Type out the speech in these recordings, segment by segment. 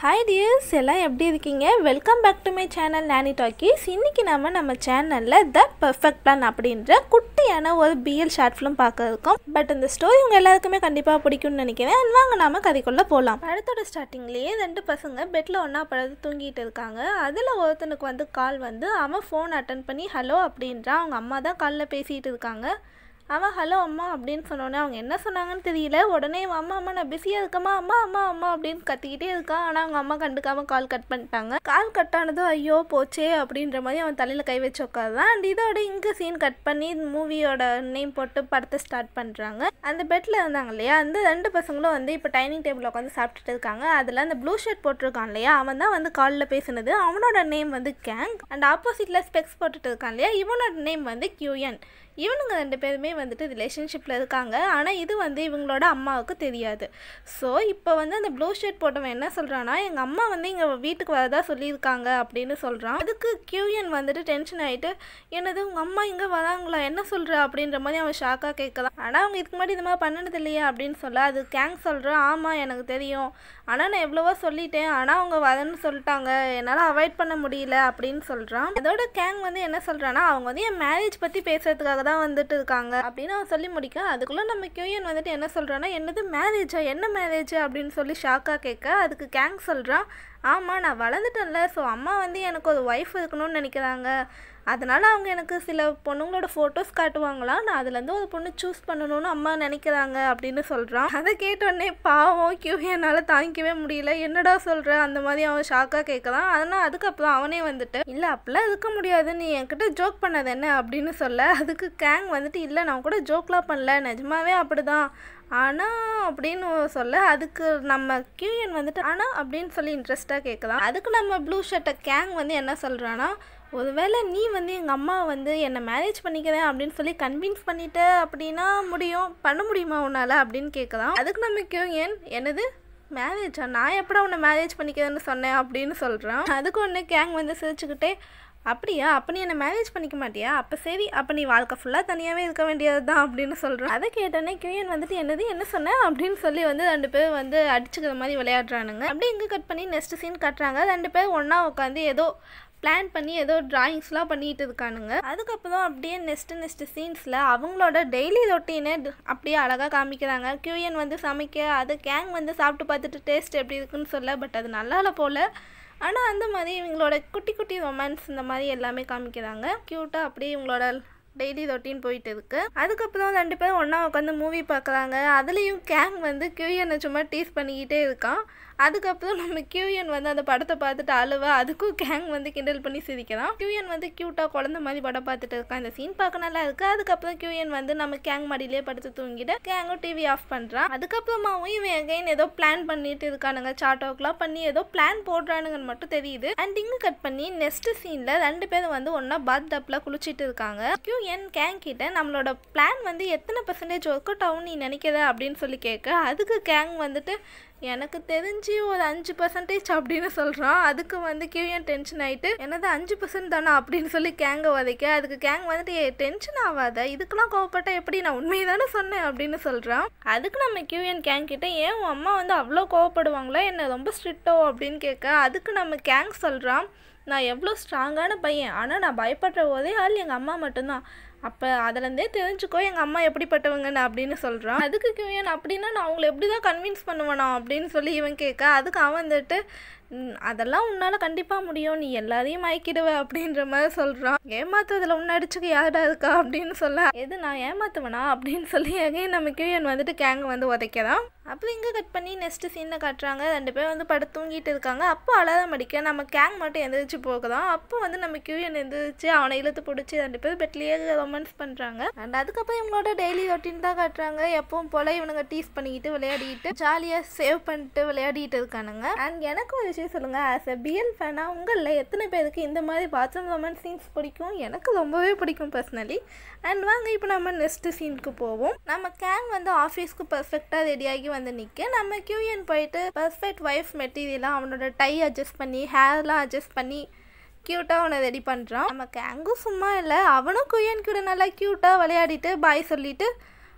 hi tears எல்லாம் எப்படி இருக்கீங்க welcome back to my channel Nani talkies இன்றைக்கி நம்ம நம்ம சேனலில் த பெர்ஃபெக்ட் பிளான் அப்படின்ற குட்டியான ஒரு பிஎல் ஷார்ட் ஃபிலிம் பார்க்க இருக்கோம் பட் இந்த ஸ்டோரி உங்கள் எல்லாருக்குமே கண்டிப்பாக பிடிக்கும்னு நினைக்கிறேன் And வாங்க நாம கதைக்குள்ளே போகலாம் படத்தோட ஸ்டார்டிங்லேயே ரெண்டு பசங்க பெட்டில் ஒன்றா படுத்து தூங்கிட்டு இருக்காங்க அதில் ஒருத்தனுக்கு வந்து கால் வந்து அவன் ஃபோன் அட்டன் பண்ணி ஹலோ அப்படின்றான் அவங்க அம்மா தான் காலில் பேசிகிட்டு இருக்காங்க அவன் ஹலோ அம்மா அப்படின்னு சொன்னோன்னே அவங்க என்ன சொன்னாங்கன்னு தெரியல உடனே இவன், அம்மா அம்மா நான் பிஸியாக இருக்கம்மா அம்மா அம்மா அம்மா அப்படின்னு கத்திக்கிட்டே இருக்கான் ஆனால் அவங்க அம்மா கண்டுக்காம கால் கட் பண்ணிட்டாங்க கால் கட் ஆனதும் ஐயோ போச்சே அப்படின்ற மாதிரி அவன் தலையில் கை வச்சு உட்காதான் அண்ட் இதோட இங்கே சீன் கட் பண்ணி மூவியோட நேம் போட்டு படத்தை ஸ்டார்ட் பண்ணுறாங்க அந்த பெட்டில் இருந்தாங்க இல்லையா அந்த ரெண்டு பசங்களும் வந்து இப்போ டைனிங் டேபிள் உட்காந்து சாப்பிட்டுட்டு இருக்காங்க அதில் அந்த ப்ளூ ஷர்ட் போட்டிருக்கான் இல்லையா அவன் தான் வந்து காலில் பேசுனது அவனோட நேம் வந்து கேங் அண்ட் ஆப்போசிட்டில் ஸ்பெக்ஸ் போட்டுட்டு இருக்கான் இல்லையா இவனோட நேம் வந்து கியூஎன் இவனுங்க ரெண்டு பேருமே வந்துட்டு ரிலேஷன்ஷிப்பில் இருக்காங்க ஆனால் இது வந்து இவங்களோட அம்மாவுக்கு தெரியாது ஸோ இப்போ வந்து அந்த ப்ளூ ஷர்ட் போட்டவன் என்ன சொல்கிறான்னா எங்கள் அம்மா வந்து இங்கே வீட்டுக்கு வரதா சொல்லியிருக்காங்க அப்படின்னு சொல்கிறான் அதுக்கு கியூஎன் வந்துட்டு டென்ஷன் ஆகிட்டு என்னது உங்கள் அம்மா இங்கே வராங்களா என்ன சொல்கிற அப்படின்ற மாதிரி அவன் ஷாக்காக கேட்கலாம் ஆனால் அவங்க இதுக்கு முன்னாடி இது மாதிரி பண்ணது இல்லையா அப்படின்னு சொல்ல அது கேங் சொல்கிறான் ஆமாம் எனக்கு தெரியும் ஆனால் நான் எவ்வளவோ சொல்லிட்டேன் ஆனால் அவங்க வரேன்னு சொல்லிட்டாங்க என்னால் அவாய்ட் பண்ண முடியல அப்படின்னு சொல்கிறான் அதோட கேங் வந்து என்ன சொல்கிறான்னா அவங்க வந்து என் மேரேஜ் பற்றி பேசுறதுக்காக தான் வந்துட்டு இருக்காங்க அப்படின்னு அவன் சொல்லி முடிக்க அதுக்குள்ளே நம்ம கியூயன் வந்துட்டு என்ன சொல்கிறான்னா என்னது மேரேஜா என்ன மேரேஜ் அப்படின்னு சொல்லி ஷாக்காக கேட்க அதுக்கு கேங் சொல்கிறான் ஆமாம் நான் வளர்ந்துட்டேன்ல ஸோ அம்மா வந்து எனக்கு ஒரு ஒய்ஃப் இருக்கணும்னு நினைக்கிறாங்க அதனால் அவங்க எனக்கு சில பொண்ணுங்களோட ஃபோட்டோஸ் காட்டுவாங்களாம் நான் அதுலேருந்து ஒரு பொண்ணு சூஸ் பண்ணணும்னு அம்மா நினைக்கிறாங்க அப்படின்னு சொல்கிறான் அதை கேட்டோடனே பாவம் கியூ என்னால் தாங்கிக்கவே முடியல என்னடா சொல்கிற அந்த மாதிரி அவன் ஷாக்காக கேட்கலாம் அதனால் அதுக்கப்புறம் அவனே வந்துட்டு இல்லை அப்படிலாம் இருக்க முடியாது நீ என்கிட்ட ஜோக் பண்ணது என்ன அப்படின்னு சொல்ல அதுக்கு கேங் வந்துட்டு இல்லை நான் கூட ஜோக்லாம் பண்ணல நிஜமாவே அப்படிதான் ஆனால் அப்படின்னு சொல்ல அதுக்கு நம்ம கியூஎன் வந்துட்டு ஆனால் அப்படின்னு சொல்லி இன்ட்ரெஸ்ட்டாக கேட்கலாம் அதுக்கு நம்ம ப்ளூ ஷர்ட்டை கேங் வந்து என்ன சொல்கிறான்னா ஒருவேளை நீ வந்து எங்கள் அம்மா வந்து என்னை மேரேஜ் பண்ணிக்கிறேன் அப்படின்னு சொல்லி கன்வின்ஸ் பண்ணிட்ட அப்படின்னா முடியும் பண்ண முடியுமா உன்னால் அப்படின்னு கேட்கலாம் அதுக்கு நம்ம கியூஎன் என்னது மேரேஜா நான் எப்படா உன்னை மேரேஜ் பண்ணிக்கிறேன்னு சொன்னேன் அப்படின்னு சொல்கிறான் அதுக்கு ஒன்று கேங் வந்து சிரிச்சுக்கிட்டே அப்படியா அப்போ நீ என்னை மேரேஜ் பண்ணிக்க மாட்டியா அப்போ சரி அப்போ நீ வாழ்க்கை ஃபுல்லாக தனியாகவே இருக்க வேண்டியது தான் அப்படின்னு சொல்கிறான் அதை கேட்டோன்னே கியூயன் வந்துட்டு என்னது என்ன சொன்னேன் அப்படின்னு சொல்லி வந்து ரெண்டு பேர் வந்து அடிச்சுக்கிற மாதிரி விளையாடுறானுங்க அப்படியே இங்கே கட் பண்ணி நெக்ஸ்ட் சீன் கட்டுறாங்க ரெண்டு பேர் ஒன்றா உட்காந்து ஏதோ பிளான் பண்ணி ஏதோ ட்ராயிங்ஸ்லாம் பண்ணிட்டு இருக்கானுங்க அதுக்கப்புறம் அப்படியே நெக்ஸ்ட்டு நெக்ஸ்ட்டு சீன்ஸில் அவங்களோட டெய்லி ரொட்டீனை அப்படியே அழகாக காமிக்கிறாங்க கியூஎன் வந்து சமைக்க அதை கேங் வந்து சாப்பிட்டு பார்த்துட்டு டேஸ்ட் எப்படி இருக்குன்னு சொல்ல பட் அது நல்லா இல்லை போல் ஆனால் அந்த மாதிரி இவங்களோட குட்டி குட்டி ரொமான்ஸ் இந்த மாதிரி எல்லாமே காமிக்கிறாங்க க்யூட்டாக அப்படியே இவங்களோட டெய்லி ரொட்டீன் போயிட்டு இருக்கு அதுக்கப்புறம் ரெண்டு பேரும் ஒன்றா உட்காந்து மூவி பார்க்குறாங்க அதுலேயும் கேங் வந்து கியூஎனை சும்மா டீஸ் பண்ணிக்கிட்டே இருக்கான் அதுக்கப்புறம் நம்ம கியூஎன் வந்து அந்த படத்தை பார்த்துட்டு அழுவ அதுக்கும் கேங் வந்து கிண்டல் பண்ணி சிரிக்கிறான் கியூஎன் வந்து க்யூட்டாக குழந்த மாதிரி படம் பார்த்துட்டு இருக்கான் இந்த சீன் பார்க்க நல்லா இருக்கு அதுக்கப்புறம் கியூஎன் வந்து நம்ம கேங் மடியிலே படுத்து தூங்கிட்டு கேங்கும் டிவி ஆஃப் பண்ணுறான் அதுக்கப்புறமாவும் இவன் எகைன் ஏதோ பிளான் பண்ணிட்டு இருக்கானுங்க சார்ட் ஒர்க்லாம் பண்ணி ஏதோ பிளான் போடுறானுங்கன்னு மட்டும் தெரியுது அண்ட் இங்கே கட் பண்ணி நெக்ஸ்ட் சீனில் ரெண்டு பேரும் வந்து ஒன்றா பாத் டப்பில் குளிச்சிட்டு இருக்காங்க கியூஎன் கேங் கிட்ட நம்மளோட பிளான் வந்து எத்தனை பர்சன்டேஜ் ஒர்க் அவுட் ஆகும் நீ நினைக்கிற அப்படின்னு சொல்லி கேட்க அதுக்கு கேங் வந்துட்டு எனக்கு தெரிஞ்சு ஒரு அஞ்சு பர்சன்டேஜ் அப்படின்னு சொல்கிறான் அதுக்கு வந்து கியூஎன் டென்ஷன் ஆகிட்டு என்னது அஞ்சு பர்சன்ட் தானே அப்படின்னு சொல்லி கேங்க வதைக்க அதுக்கு கேங் வந்துட்டு ஏ டென்ஷன் ஆகாத இதுக்கெல்லாம் கோவப்பட்டா எப்படி நான் உண்மையை தானே சொன்னேன் அப்படின்னு சொல்கிறான் அதுக்கு நம்ம கியூஎன் கேங் கிட்ட ஏன் உன் அம்மா வந்து அவ்வளோ கோவப்படுவாங்களா என்ன ரொம்ப ஸ்ட்ரிக்டோ அப்படின்னு கேட்க அதுக்கு நம்ம கேங் சொல்கிறான் நான் எவ்வளோ ஸ்ட்ராங்கான பையன் ஆனால் நான் பயப்படுற ஒரே ஆள் எங்கள் அம்மா மட்டும்தான் அப்போ அதுலேருந்தே தெரிஞ்சுக்கோ எங்கள் அம்மா எப்படிப்பட்டவங்கன்னு அப்படின்னு சொல்கிறான் அதுக்கு கியூயன் அப்படின்னா நான் அவங்கள எப்படி தான் கன்வின்ஸ் பண்ணுவேனா அப்படின்னு சொல்லி இவன் கேட்க அதுக்கு அவன் வந்துட்டு "ம், அதெல்லாம் உன்னால் கண்டிப்பாக முடியும் நீ எல்லாரையும் மயக்கிடுவ அப்படின்ற மாதிரி சொல்கிறான் ஏமாத்துறதுல உன்னை அடிச்சுக்க யாரா இருக்கா அப்படின்னு சொல்ல எது நான் ஏமாத்துவனா அப்படின்னு சொல்லி அகைன் நம்ம கியூயன் வந்துட்டு கேங்க வந்து உதைக்கிறான் அப்புறம் இங்கே கட் பண்ணி நெக்ஸ்ட் சீனில் காட்டுறாங்க ரெண்டு பேரும் வந்து படுத்து தூங்கிட்டு இருக்காங்க அப்போ அலாரம் அடிக்க நம்ம கேங் மட்டும் எந்திரிச்சு போகுதான் அப்போ வந்து நம்ம கியூஎன் எந்திரிச்சு அவனை இழுத்து பிடிச்சி ரெண்டு பேரும் பெட்லேயே ரொமான்ஸ் பண்ணுறாங்க அண்ட் அதுக்கப்புறம் இவங்களோட டெய்லி ரொட்டீன் தான் காட்டுறாங்க எப்பவும் போல் இவனுங்க டீஸ் பண்ணிக்கிட்டு விளையாடிட்டு ஜாலியாக சேவ் பண்ணிட்டு விளையாடிட்டு இருக்கானுங்க அண்ட் எனக்கு ஒரு விஷயம் சொல்லுங்கள் ஆஸ் எ பிஎல் ஃபேனாக உங்களில் எத்தனை பேருக்கு இந்த மாதிரி பாத்ரூம் ரொமான்ஸ் சீன்ஸ் பிடிக்கும் எனக்கு ரொம்பவே பிடிக்கும் பர்சனலி அண்ட் வாங்க இப்போ நம்ம நெக்ஸ்ட் சீனுக்கு போவோம் நம்ம கேங் வந்து ஆஃபீஸ்க்கு பர்ஃபெக்டாக ரெடியாகி வந்து நிற்க நம்ம கியூஎன் போயிட்டு பர்ஃபெக்ட் ஒய்ஃப் மெட்டீரியலாக அவனோட டை அட்ஜஸ்ட் பண்ணி ஹேர்லாம் அட்ஜஸ்ட் பண்ணி க்யூட்டாக அவனை ரெடி பண்ணுறான் நம்ம கேங்கும் சும்மா இல்லை அவனும் குயன் கூட நல்லா க்யூட்டாக விளையாடிட்டு பாய் சொல்லிட்டு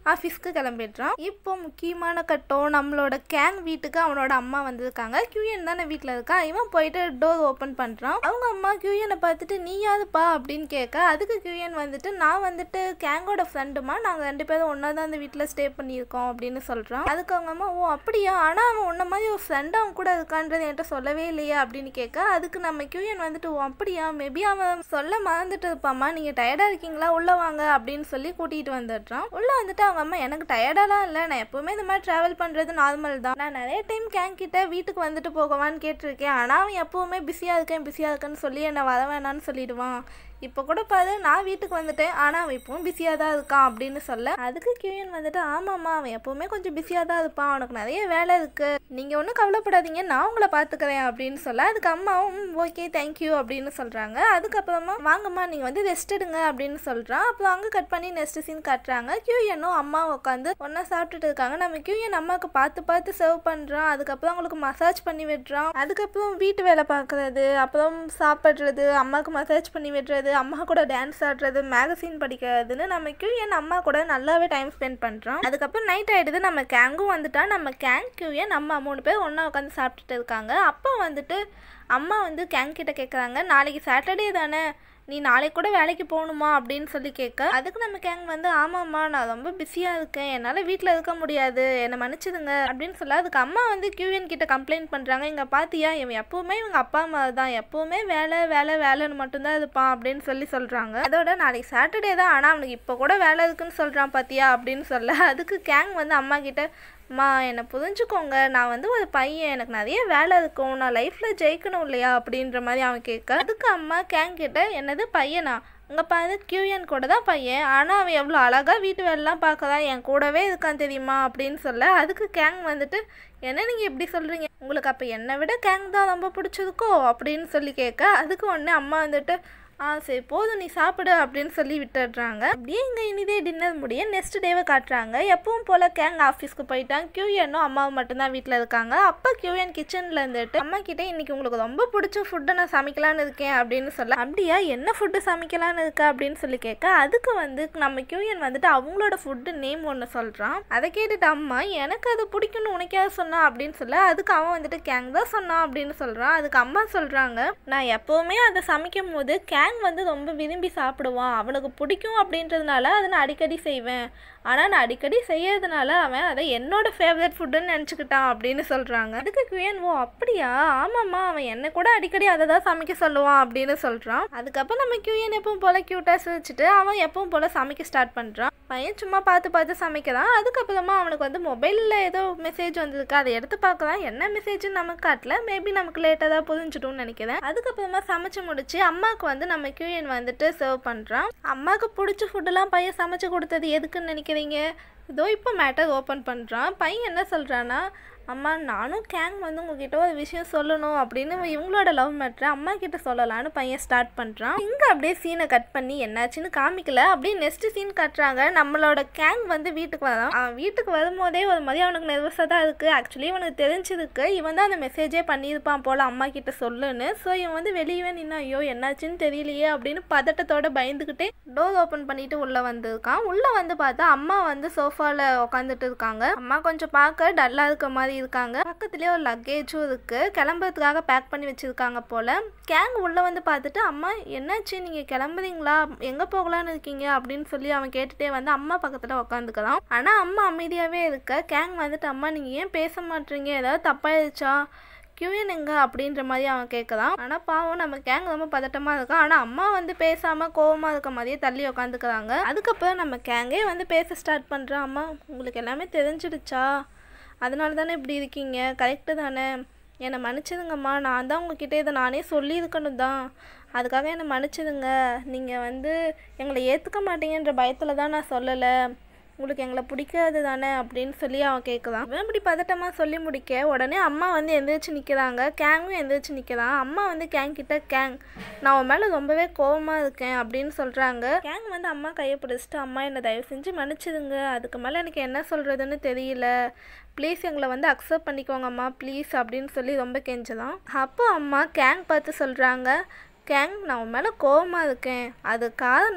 ஆஃபீஸ்க்கு கிளம்பிடுறான் இப்போ முக்கியமான கட்டம் நம்மளோட கேங் வீட்டுக்கு அவனோட அம்மா வந்திருக்காங்க கியூஎன் தானே வீட்டில் இருக்கான் இவன் போயிட்டு டோர் ஓப்பன் பண்ணுறான் அவங்க அம்மா கியூஎனை பார்த்துட்டு நீ யாருப்பா அப்படின்னு கேட்க அதுக்கு கியூஎன் வந்துட்டு நான் வந்துட்டு கேங்கோட ஃப்ரெண்டுமா நாங்கள் ரெண்டு பேரும் ஒன்றா தான் அந்த வீட்டில் ஸ்டே பண்ணியிருக்கோம் அப்படின்னு சொல்கிறான் அதுக்கு அவங்க அம்மா ஓ அப்படியா ஆனால் அவன் உன்ன மாதிரி ஒரு ஃப்ரெண்டு அவன் கூட இருக்கான்றது என்கிட்ட சொல்லவே இல்லையா அப்படின்னு கேட்க அதுக்கு நம்ம கியூஎன் வந்துட்டு ஓ அப்படியா மேபி அவன் சொல்ல மறந்துட்டு இருப்பாம்மா நீங்கள் டயர்டாக இருக்கீங்களா உள்ளே வாங்க அப்படின்னு சொல்லி கூட்டிகிட்டு வந்துடுறான் உள்ளே வந்துட்டு அவங்க அம்மா எனக்கு டயர்டாலாம் இல்லை நான் எப்போவுமே இந்த மாதிரி ட்ராவல் பண்ணுறது நார்மல் தான் நான் நிறைய டைம் கேங் கிட்ட வீட்டுக்கு வந்துட்டு போகவான்னு கேட்டிருக்கேன் ஆனால் அவன் எப்போவுமே பிஸியாக இருக்கேன் பிஸியாக இருக்கேன்னு சொல்லி என்னை வர வேணான்னு சொல்லிடுவான் இப்போ கூட பாரு நான் வீட்டுக்கு வந்துட்டேன் ஆனால் அவன் இப்பவும் பிஸியாக தான் இருக்கான் அப்படின்னு சொல்ல அதுக்கு கியூஎன் வந்துட்டு ஆமாம்மா அவன் எப்போவுமே கொஞ்சம் பிஸியாக தான் இருப்பான் அவனுக்கு நிறைய வேலை இருக்குது நீங்கள் ஒன்றும் கவலைப்படாதீங்க நான் உங்களை பார்த்துக்கிறேன் அப்படின்னு சொல்ல அதுக்கு அம்மாவும் ஓகே தேங்க்யூ அப்படின்னு சொல்கிறாங்க அதுக்கப்புறமா வாங்கம்மா நீங்கள் வந்து ரெஸ்ட் எடுங்க அப்படின்னு சொல்கிறான் அப்புறம் அங்கே கட் பண்ணி நெக்ஸ்ட் சீன் காட்டுறாங்க கியூஎனும் அம்மா உட்காந்து ஒன்றா சாப்பிட்டுட்டு இருக்காங்க நம்ம கியூஎன் அம்மாவுக்கு பார்த்து பார்த்து சர்வ் பண்ணுறான் அதுக்கப்புறம் அவங்களுக்கு மசாஜ் பண்ணி விடுறான் அதுக்கப்புறம் வீட்டு வேலை பார்க்குறது அப்புறம் சாப்பிட்றது அம்மாவுக்கு மசாஜ் பண்ணி விடுறது அம்மா கூட டான்ஸ் ஆடுறது மேகசின் படிக்கிறதுன்னு நம்ம கியூஎன் அம்மா கூட நல்லாவே டைம் ஸ்பெண்ட் பண்ணுறோம் அதுக்கப்புறம் நைட் ஆகிடுது நம்ம கேங்கும் வந்துட்டா நம்ம கேங் கியூஎன் அம்மா மூணு பேர் ஒன்றா உட்காந்து சாப்பிட்டுட்டு இருக்காங்க அப்போ வந்துட்டு அம்மா வந்து கேங் கிட்ட கேட்குறாங்க நாளைக்கு சாட்டர்டே தானே நீ நாளைக்கு கூட வேலைக்கு போகணுமா அப்படின்னு சொல்லி கேட்க அதுக்கு நம்ம கேங் வந்து ஆமாம்மா நான் ரொம்ப பிஸியாக இருக்கேன் என்னால் வீட்டில் இருக்க முடியாது என்னை மன்னிச்சிடுங்க அப்படின்னு சொல்ல அதுக்கு அம்மா வந்து கியூஎன் கிட்ட கம்ப்ளைண்ட் பண்ணுறாங்க இங்கே பார்த்தியா இவன் எப்போவுமே இவங்க அப்பா அம்மா தான் எப்போவுமே வேலை வேலை வேலைன்னு மட்டும்தான் இருப்பான் அப்படின்னு சொல்லி சொல்கிறாங்க அதோட நாளைக்கு சாட்டர்டே தான் ஆனால் அவனுக்கு இப்போ கூட வேலை இருக்குன்னு சொல்கிறான் பார்த்தியா அப்படின்னு சொல்ல அதுக்கு கேங் வந்து அம்மா கிட்ட அம்மா என்னை புரிஞ்சுக்கோங்க நான் வந்து ஒரு பையன் எனக்கு நிறைய வேலை இருக்கும் நான் லைஃப்பில் ஜெயிக்கணும் இல்லையா அப்படின்ற மாதிரி அவன் கேட்க அதுக்கு அம்மா கேங் கிட்ட என்னது பையனா உங்க பாரு கியூஎன் கூட தான் பையன் ஆனால் அவன் எவ்வளோ அழகாக வீட்டு வேலைலாம் பார்க்கறான் என் கூடவே இருக்கான் தெரியுமா அப்படின்னு சொல்ல அதுக்கு கேங் வந்துட்டு என்ன நீங்கள் இப்படி சொல்கிறீங்க உங்களுக்கு அப்போ என்னை விட கேங் தான் ரொம்ப பிடிச்சிருக்கோ அப்படின்னு சொல்லி கேட்க அதுக்கு உடனே அம்மா வந்துட்டு ஆ சரி போதும் நீ சாப்பிடு அப்படின்னு சொல்லி விட்டுடுறாங்க அப்படியே இங்கே இனிதே டின்னர் முடிய நெக்ஸ்ட் டேவை காட்டுறாங்க எப்பவும் போல் கேங் ஆஃபீஸ்க்கு போயிட்டாங்க கியூஎனும் அம்மாவும் மட்டும்தான் வீட்டில் இருக்காங்க அப்போ கியூஎன் கிச்சனில் இருந்துட்டு அம்மா கிட்டே இன்னைக்கு உங்களுக்கு ரொம்ப பிடிச்ச ஃபுட்டை நான் சமைக்கலான்னு இருக்கேன் அப்படின்னு சொல்ல அப்படியா என்ன ஃபுட்டு சமைக்கலான்னு இருக்கா அப்படின்னு சொல்லி கேட்க அதுக்கு வந்து நம்ம கியூஎன் வந்துட்டு அவங்களோட ஃபுட்டு நேம் ஒன்று சொல்கிறான் அதை கேட்டுட்டு அம்மா எனக்கு அது பிடிக்கும்னு உனக்கு யார் சொன்னா அப்படின்னு சொல்ல அதுக்கு அவன் வந்துட்டு கேங் தான் சொன்னான் அப்படின்னு சொல்கிறான் அதுக்கு அம்மா சொல்கிறாங்க நான் எப்போவுமே அதை சமைக்கும் போது கேங் வந்து ரொம்ப விரும்பி சாப்பிடுவான் அவனுக்கு பிடிக்கும் அப்படின்றதுனால அதை நான் அடிக்கடி செய்வேன் ஆனால் நான் அடிக்கடி செய்யறதுனால அவன் அதை என்னோட ஃபேவரட் ஃபுட்டுன்னு நினச்சிக்கிட்டான் அப்படின்னு சொல்கிறாங்க அதுக்கு குயன் ஓ அப்படியா ஆமாம்மா அவன் என்னை கூட அடிக்கடி அதை தான் சமைக்க சொல்லுவான் அப்படின்னு சொல்கிறான் அதுக்கப்புறம் நம்ம கியூஎன் எப்பவும் போல் க்யூட்டாக சிரிச்சிட்டு அவன் எப்பவும் போல் சமைக்க ஸ்டார்ட் பண்ணுறான் பையன் சும்மா பார்த்து பார்த்து சமைக்கிறான் அதுக்கப்புறமா அவனுக்கு வந்து மொபைலில் ஏதோ மெசேஜ் வந்திருக்கு அதை எடுத்து பார்க்கலாம் என்ன மெசேஜ்னு நமக்கு காட்டல மேபி நமக்கு லேட்டாக தான் புரிஞ்சிட்டும்னு நினைக்கிறேன் அதுக்கப்புறமா சமைச்சு முடிச்சு அம்மாவுக்கு வந்து நம்ம கியூஎன் வந்துட்டு சர்வ் பண்ணுறான் அம்மாவுக்கு பிடிச்ச ஃபுட்டெல்லாம் பையன் சமைச்சு கொடுத்தது எதுக்குன்னு நினைக்கிறீங்க இதோ இப்போ மேட்டர் ஓப்பன் பண்ணுறான் பையன் என்ன சொல்கிறான்னா அம்மா நானும் கேங் வந்து உங்ககிட்ட ஒரு விஷயம் சொல்லணும் அப்படின்னு இவங்களோட லவ் மேட்ரை அம்மா கிட்ட சொல்லலான்னு பையன் ஸ்டார்ட் பண்ணுறான் இங்கே அப்படியே சீனை கட் பண்ணி என்னாச்சுன்னு காமிக்கல அப்படியே நெக்ஸ்ட் சீன் காட்டுறாங்க நம்மளோட கேங் வந்து வீட்டுக்கு வரான் அவன் வீட்டுக்கு வரும்போதே ஒரு மாதிரி அவனுக்கு நெர்வஸாக தான் இருக்குது ஆக்சுவலி இவனுக்கு தெரிஞ்சிருக்கு இவன் தான் அந்த மெசேஜே பண்ணியிருப்பான் போல் அம்மா கிட்ட சொல்லுன்னு ஸோ இவன் வந்து வெளியவே நின்று ஐயோ என்னாச்சுன்னு தெரியலையே அப்படின்னு பதட்டத்தோட பயந்துக்கிட்டே டோர் ஓப்பன் பண்ணிட்டு உள்ளே வந்திருக்கான் உள்ளே வந்து பார்த்தா அம்மா வந்து சோஃபாவில் உட்காந்துட்டு இருக்காங்க அம்மா கொஞ்சம் பார்க்க டல்லாக இருக்க மாதிரி இருக்காங்க பக்கத்துலேயே ஒரு லக்கேஜும் இருக்கு கிளம்புறதுக்காக பேக் பண்ணி வச்சிருக்காங்க போல கேங் உள்ள வந்து பார்த்துட்டு அம்மா என்னாச்சு நீங்க கிளம்புறீங்களா எங்க போகலான்னு இருக்கீங்க அப்படின்னு சொல்லி அவன் கேட்டுட்டே வந்து அம்மா பக்கத்துல உட்காந்துக்கலாம் ஆனா அம்மா அமைதியாவே இருக்க கேங் வந்துட்டு அம்மா நீங்க ஏன் பேச மாட்டீங்க ஏதாவது தப்பாயிடுச்சா கியூஎன் எங்க அப்படின்ற மாதிரி அவன் கேட்குறான் ஆனால் பாவம் நம்ம கேங் ரொம்ப பதட்டமாக இருக்கான் ஆனால் அம்மா வந்து பேசாமல் கோவமாக இருக்க மாதிரியே தள்ளி உட்காந்துக்கிறாங்க அதுக்கப்புறம் நம்ம கேங்கே வந்து பேச ஸ்டார்ட் பண்ணுறான் அம்மா உங்களுக்கு எல்லாமே தெரிஞ்சிடுச்சா அதனால தானே இப்படி இருக்கீங்க கரெக்டு தானே என்னை மன்னிச்சிடுங்கம்மா நான் தான் உங்ககிட்ட இதை நானே சொல்லியிருக்கணும் தான் அதுக்காக என்னை மன்னிச்சிடுங்க நீங்கள் வந்து எங்களை ஏற்றுக்க மாட்டீங்கன்ற பயத்தில் தான் நான் சொல்லலை உங்களுக்கு எங்களை பிடிக்காது தானே அப்படின்னு சொல்லி அவன் கேட்குறான் இவன் இப்படி பதட்டமாக சொல்லி முடிக்க உடனே அம்மா வந்து எந்திரிச்சு நிற்கிறாங்க கேங்கும் எந்திரிச்சு நிற்கிறான் அம்மா வந்து கேங் கிட்ட கேங் நான் உன் மேலே ரொம்பவே கோவமாக இருக்கேன் அப்படின்னு சொல்கிறாங்க கேங் வந்து அம்மா கையை பிடிச்சிட்டு அம்மா என்னை தயவு செஞ்சு மன்னிச்சிடுங்க அதுக்கு மேலே எனக்கு என்ன சொல்கிறதுன்னு தெரியல ப்ளீஸ் எங்களை வந்து அக்செப்ட் பண்ணிக்கோங்கம்மா ப்ளீஸ் அப்படின்னு சொல்லி ரொம்ப கெஞ்சலாம் அப்போ அம்மா கேங் பார்த்து சொல்கிறாங்க கேங் நான் உன் மேலே கோவமாக இருக்கேன் அது காரணம்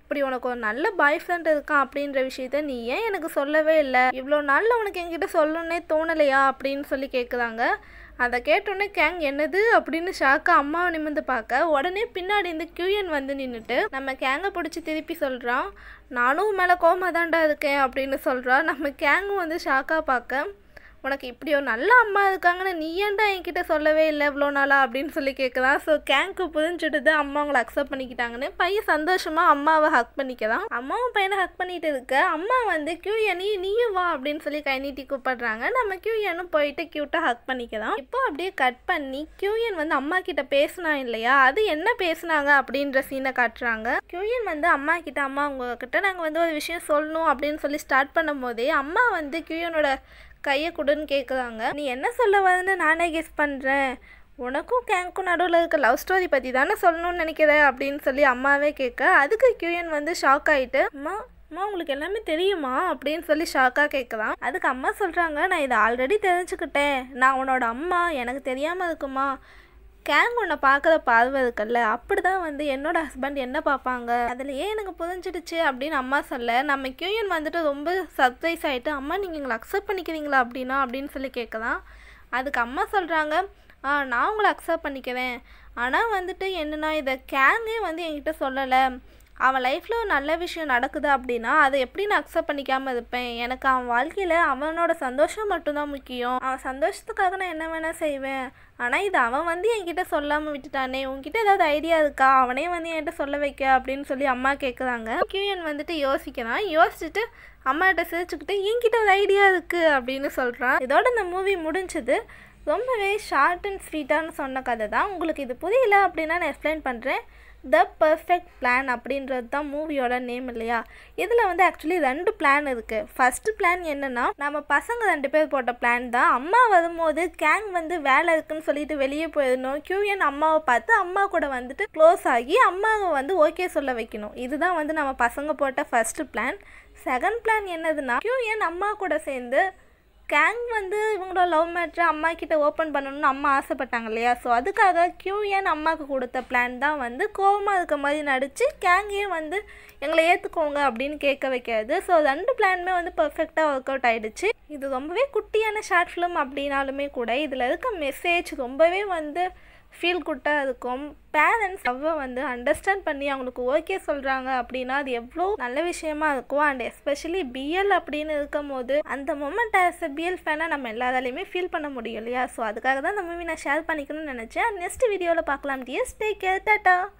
இப்படி உனக்கு ஒரு நல்ல பாய் ஃப்ரெண்ட் இருக்கான் அப்படின்ற விஷயத்த நீ ஏன் எனக்கு சொல்லவே இல்லை இவ்வளோ நாளில் உனக்கு என்கிட்ட சொல்லணுன்னே தோணலையா அப்படின்னு சொல்லி கேட்குறாங்க அதை கேட்டோன்னே கேங் என்னது அப்படின்னு ஷாக்கா அம்மாவை நிமிர்ந்து பார்க்க உடனே பின்னாடி இந்த கியூயன் வந்து நின்றுட்டு நம்ம கேங்கை பிடிச்சி திருப்பி சொல்கிறான் நானும் மேலே கோமா தாண்டா இருக்கேன் அப்படின்னு சொல்கிறான் நம்ம கேங்கும் வந்து ஷாக்கா பார்க்க உனக்கு இப்படி ஒரு நல்ல அம்மா இருக்காங்கன்னு நீ ஏன்டா என்கிட்ட சொல்லவே இல்லை இவ்வளோ நாளா அப்படின்னு சொல்லி கேட்குறான் ஸோ கேங்க்கு புரிஞ்சுட்டு அம்மா அவங்கள அக்செப்ட் பண்ணிக்கிட்டாங்கன்னு பையன் சந்தோஷமாக அம்மாவை ஹக் பண்ணிக்கலாம் அம்மாவும் பையனை ஹக் பண்ணிட்டு இருக்க அம்மா வந்து கியூயனி நீயும் வா அப்படின்னு சொல்லி கை நீட்டி கூப்பிடுறாங்க நம்ம கியூயனும் போயிட்டு க்யூட்டாக ஹக் பண்ணிக்கலாம் இப்போ அப்படியே கட் பண்ணி கியூயன் வந்து அம்மா கிட்ட பேசினா இல்லையா அது என்ன பேசுனாங்க அப்படின்ற சீனை காட்டுறாங்க கியூயன் வந்து அம்மா கிட்ட அம்மா உங்ககிட்ட நாங்கள் வந்து ஒரு விஷயம் சொல்லணும் அப்படின்னு சொல்லி ஸ்டார்ட் பண்ணும் போதே அம்மா வந்து கியூயனோட கையை கொடுன்னு கேட்குறாங்க நீ என்ன சொல்ல வரன்னு நானே கெஸ் பண்ணுறேன் உனக்கும் கேங்க்கும் நடுவில் இருக்க லவ் ஸ்டோரி பற்றி தானே சொல்லணும்னு நினைக்கிற அப்படின்னு சொல்லி அம்மாவே கேட்க அதுக்கு கியூயன் வந்து ஷாக் ஆகிட்டு அம்மா அம்மா உங்களுக்கு எல்லாமே தெரியுமா அப்படின்னு சொல்லி ஷாக்காக கேட்கலாம் அதுக்கு அம்மா சொல்கிறாங்க நான் இதை ஆல்ரெடி தெரிஞ்சுக்கிட்டேன் நான் உன்னோட அம்மா எனக்கு தெரியாமல் இருக்குமா கேங் உன்னை பார்க்குற பார்வை இருக்குல்ல அப்படி தான் வந்து என்னோட ஹஸ்பண்ட் என்ன பார்ப்பாங்க அதுலயே எனக்கு புரிஞ்சிடுச்சு அப்படின்னு அம்மா சொல்ல நம்ம கியூயன் வந்துட்டு ரொம்ப சர்ப்ரைஸ் ஆகிட்டு அம்மா நீங்கள் எங்களை அக்செப்ட் பண்ணிக்கிறீங்களா அப்படின்னா அப்படின்னு சொல்லி கேட்கலாம் அதுக்கு அம்மா சொல்கிறாங்க ஆ நான் உங்களை அக்செப்ட் பண்ணிக்கிறேன் ஆனால் வந்துட்டு என்னன்னா இதை கேங்கே வந்து என்கிட்ட சொல்லலை அவன் லைஃப்பில் ஒரு நல்ல விஷயம் நடக்குது அப்படின்னா அதை எப்படி நான் அக்செப்ட் பண்ணிக்காமல் இருப்பேன் எனக்கு அவன் வாழ்க்கையில் அவனோட சந்தோஷம் மட்டும்தான் முக்கியம் அவன் சந்தோஷத்துக்காக நான் என்ன வேணால் செய்வேன் ஆனால் இது அவன் வந்து என்கிட்ட சொல்லாமல் விட்டுட்டானே உன்கிட்ட ஏதாவது ஐடியா இருக்கா அவனே வந்து என்கிட்ட சொல்ல வைக்க அப்படின்னு சொல்லி அம்மா கேட்குறாங்க கியூஎன் வந்துட்டு யோசிக்கிறான் யோசிச்சுட்டு அம்மாகிட்ட சிரிச்சுக்கிட்டு என்கிட்ட ஒரு ஐடியா இருக்குது அப்படின்னு சொல்கிறான் இதோட இந்த மூவி முடிஞ்சது ரொம்பவே ஷார்ட் அண்ட் ஸ்வீட்டான சொன்ன கதை தான் உங்களுக்கு இது புரியல அப்படின்னா நான் எக்ஸ்பிளைன் பண்ணுறேன் த பர்ஃபெக்ட் பிளான் அப்படின்றது தான் மூவியோட நேம் இல்லையா இதில் வந்து ஆக்சுவலி ரெண்டு பிளான் இருக்குது ஃபஸ்ட்டு பிளான் என்னென்னா நம்ம பசங்க ரெண்டு பேர் போட்ட பிளான் தான் அம்மா வரும்போது கேங் வந்து வேலை இருக்குன்னு சொல்லிட்டு வெளியே போயிடணும் கியூஎன் அம்மாவை பார்த்து அம்மா கூட வந்துட்டு க்ளோஸ் ஆகி அம்மாவை வந்து ஓகே சொல்ல வைக்கணும் இதுதான் வந்து நம்ம பசங்க போட்ட ஃபஸ்ட்டு பிளான் செகண்ட் பிளான் என்னதுன்னா கியூஎன் அம்மா கூட சேர்ந்து கேங் வந்து இவங்களோட லவ் மேட்ரை அம்மா கிட்ட ஓப்பன் பண்ணணும்னு அம்மா ஆசைப்பட்டாங்க இல்லையா ஸோ அதுக்காக கியூஎன் அம்மாவுக்கு கொடுத்த பிளான் தான் வந்து கோவமாக இருக்க மாதிரி நடித்து கேங்கே வந்து எங்களை ஏற்றுக்கோங்க அப்படின்னு கேட்க வைக்காது ஸோ ரெண்டு பிளானுமே வந்து பர்ஃபெக்டாக ஒர்க் அவுட் ஆகிடுச்சு இது ரொம்பவே குட்டியான ஷார்ட் ஃபிலிம் அப்படின்னாலுமே கூட இதில் இருக்க மெசேஜ் ரொம்பவே வந்து ஃபீல் குட்டாக இருக்கும் பேரண்ட்ஸ் அவ்வளோ வந்து அண்டர்ஸ்டாண்ட் பண்ணி அவங்களுக்கு ஓகே சொல்கிறாங்க அப்படின்னா அது எவ்வளோ நல்ல விஷயமா இருக்கும் அண்ட் எஸ்பெஷலி பிஎல் அப்படின்னு இருக்கும் போது அந்த மொமெண்ட் ஆஸ் அ பிஎல் ஃபேனாக நம்ம எல்லாராலையுமே ஃபீல் பண்ண முடியும் இல்லையா ஸோ அதுக்காக தான் இந்த மூவி நான் ஷேர் பண்ணிக்கணும்னு நினச்சேன் நெக்ஸ்ட் வீடியோவில் பார்க்கலாம் டிஎஸ் டேக் கேர் டாட்டா